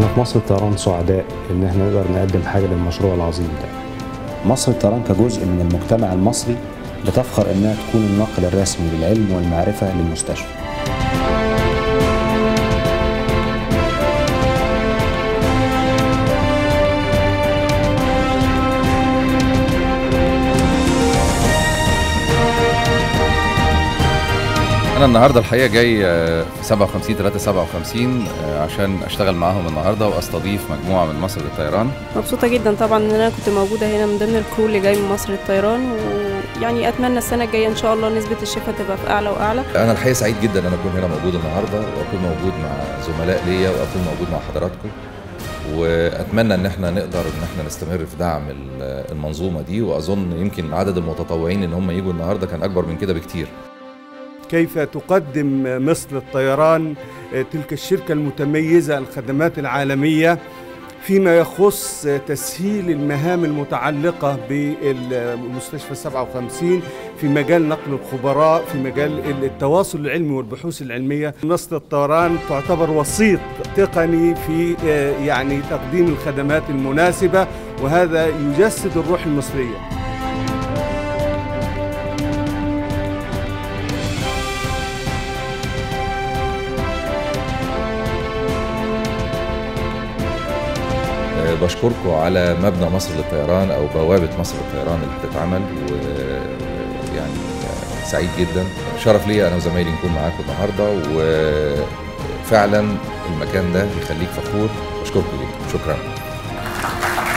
في مصر الطيران سعداء ان احنا نقدر نقدم حاجه للمشروع العظيم ده مصر الطيران كجزء من المجتمع المصري بتفخر انها تكون الناقل الرسمي للعلم والمعرفه للمستشفى انا النهارده الحقيقه جاي آه، في 57 3 57 آه، عشان اشتغل معاهم النهارده واستضيف مجموعه من مصر للطيران مبسوطة جدا طبعا ان انا كنت موجودة هنا من ضمن الكرو اللي جاي من مصر للطيران ويعني اتمنى السنة الجاية ان شاء الله نسبة الشفاء تبقى في اعلى واعلى انا الحقيقه سعيد جدا ان انا اكون هنا موجود النهارده واكون موجود مع زملاء ليا واكون موجود مع حضراتكم واتمنى ان احنا نقدر ان احنا نستمر في دعم ال- المنظومه دي واظن يمكن عدد المتطوعين ان هم يجوا النهارده كان اكبر من كده بكتير كيف تقدم مصر للطيران تلك الشركة المتميزة الخدمات العالمية فيما يخص تسهيل المهام المتعلقة بالمستشفى 57 في مجال نقل الخبراء في مجال التواصل العلمي والبحوث العلمية مصر الطيران تعتبر وسيط تقني في يعني تقديم الخدمات المناسبة وهذا يجسد الروح المصرية آه، بشكركم على مبنى مصر للطيران او بوابه مصر للطيران اللي هتتعمل ويعني سعيد جدا شرف ليا انا وزمايلي نكون معاكم النهارده وفعلا المكان ده يخليك فخور بشكركم جدا شكرا